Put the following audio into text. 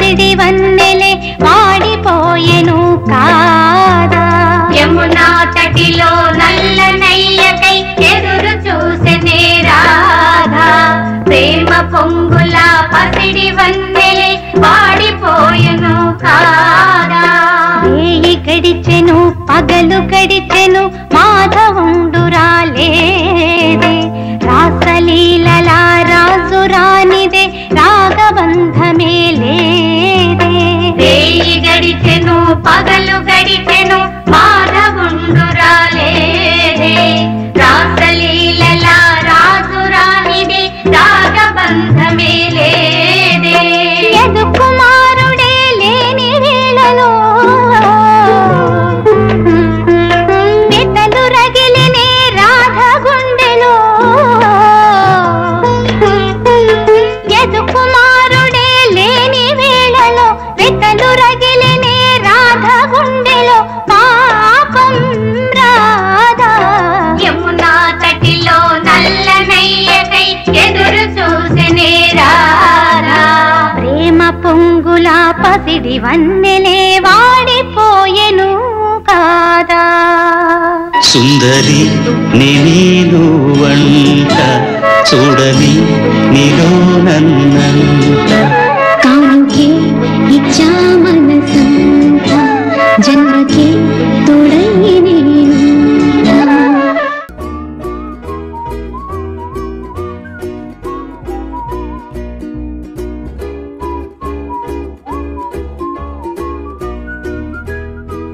పసిడి వన్నెలే వాడిపోయెను కాదా యమునా తటిలో నల్ల నయ్యకై ఎదురు చూసెనే రాధా ప్రేమ పొంగుల పసిడి వన్నెలే వాడిపోయెను కాదా వేయి గడిచెను పగలు గడిచెను మాధవుండు రాలేదే రాసలీలల రాజు రానిదే రాగబంధమే లేదే రేయి గడిచెను పగలు గడిచెను మాధవుండు రాలేదే రాసలీలల రాజు రానిది రాగబంధమే లేదే యదు కుమారుడే లేని వేళలో వెతలు రగిలినే రాధ గుండెలో యదు కుమారుడే లేని వేళలో వెతలు రగిలినే రాధ గుండెలో పాపం రాధా యమునా తటిలో నల్ల నయ్యకై ఎదురు చూసెనే రారా ప్రేమ పొంగుల పసిడి వన్నెలే వాడిపోయెను కాదా సుందరి నేను వంట చూడని నీలో నన్నంట కానుకే ఇచ్చామ